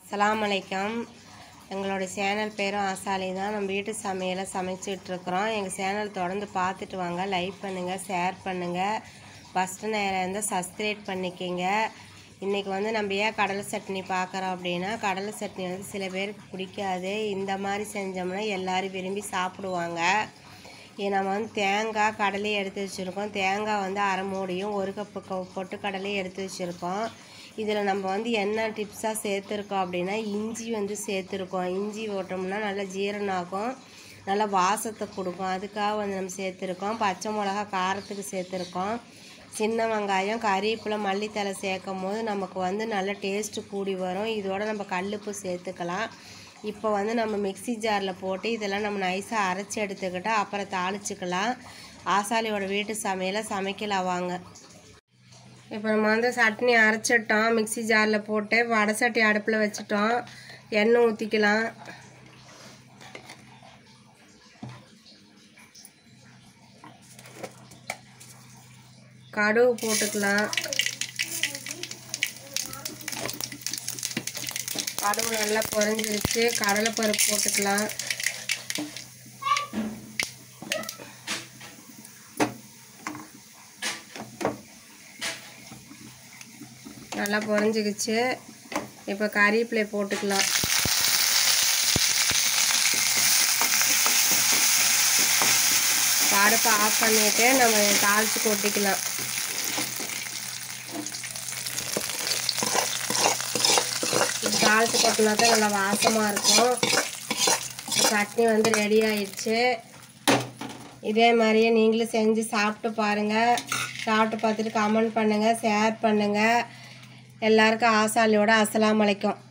அஸ்ஸலாமு அலைக்கம் எங்களோட சேனல் பேரும் ஆசாலி தான் நம்ம வீட்டு சமையலை சமைச்சிட்டு இருக்கிறோம் எங்கள் சேனல் தொடர்ந்து பார்த்துட்டு வாங்க லைக் பண்ணுங்கள் ஷேர் பண்ணுங்கள் ஃபஸ்ட்டு நேரம் இருந்தால் சப்ஸ்கிரைப் பண்ணிக்கோங்க இன்றைக்கி வந்து நம்ம ஏன் கடலை சட்னி பார்க்குறோம் அப்படின்னா கடலை சட்னி வந்து சில பேருக்கு பிடிக்காது இந்த மாதிரி செஞ்சோம்னா எல்லோரும் விரும்பி சாப்பிடுவாங்க இது நம்ம வந்து தேங்காய் கடலையும் எடுத்து வச்சுருக்கோம் தேங்காய் வந்து அரை மூடியும் ஒரு கப்பு க- பொட்டுக்கடலையும் எடுத்து வச்சுருக்கோம் இதில் நம்ம வந்து என்ன டிப்ஸாக சேர்த்துருக்கோம் அப்படின்னா இஞ்சி வந்து சேர்த்துருக்கோம் இஞ்சி போட்டோம்னா நல்லா ஜீரணம் ஆகும் நல்லா வாசத்தை கொடுக்கும் அதுக்காக வந்து நம்ம சேர்த்துருக்கோம் பச்சை மிளகா காரத்துக்கு சேர்த்துருக்கோம் சின்ன வெங்காயம் கறிவேப்பிலை மல்லித்தலை சேர்க்கும் போது நமக்கு வந்து நல்ல டேஸ்ட்டு கூடி வரும் இதோட நம்ம கல்லுப்பு சேர்த்துக்கலாம் இப்போ வந்து நம்ம மிக்ஸி ஜாரில் போட்டு இதெல்லாம் நம்ம நைஸாக அரைச்சி எடுத்துக்கிட்டு அப்புறம் தாளிச்சுக்கலாம் ஆசாலியோட வீட்டு சமையலை சமைக்கலாம் வாங்க இப்போ நம்ம வந்து சட்னி அரைச்சிட்டோம் மிக்ஸி ஜாரில் போட்டு வடை சட்டி அடுப்பில் வச்சுட்டோம் எண்ணெய் ஊற்றிக்கலாம் கடுகு போட்டுக்கலாம் கடுகு நல்லா பொரிஞ்சிருச்சு கடலைப்பருப்பு போட்டுக்கலாம் நல்லா பொரிஞ்சிக்கிச்சு இப்போ கறிவேப்பிலை போட்டுக்கலாம் அடுப்பை ஆஃப் பண்ணிட்டு நம்ம தாளித்து கொட்டிக்கலாம் தாளித்து கொட்டினா தான் நல்லா வாசமாக இருக்கும் சட்னி வந்து ரெடி ஆயிடுச்சு இதே மாதிரியே நீங்களும் செஞ்சு சாப்பிட்டு பாருங்கள் சாப்பிட்டு பார்த்துட்டு கமெண்ட் பண்ணுங்கள் ஷேர் பண்ணுங்கள் எல்லாருக்கும் ஆசாலியோட அஸ்ஸலாமு அலைக்கும்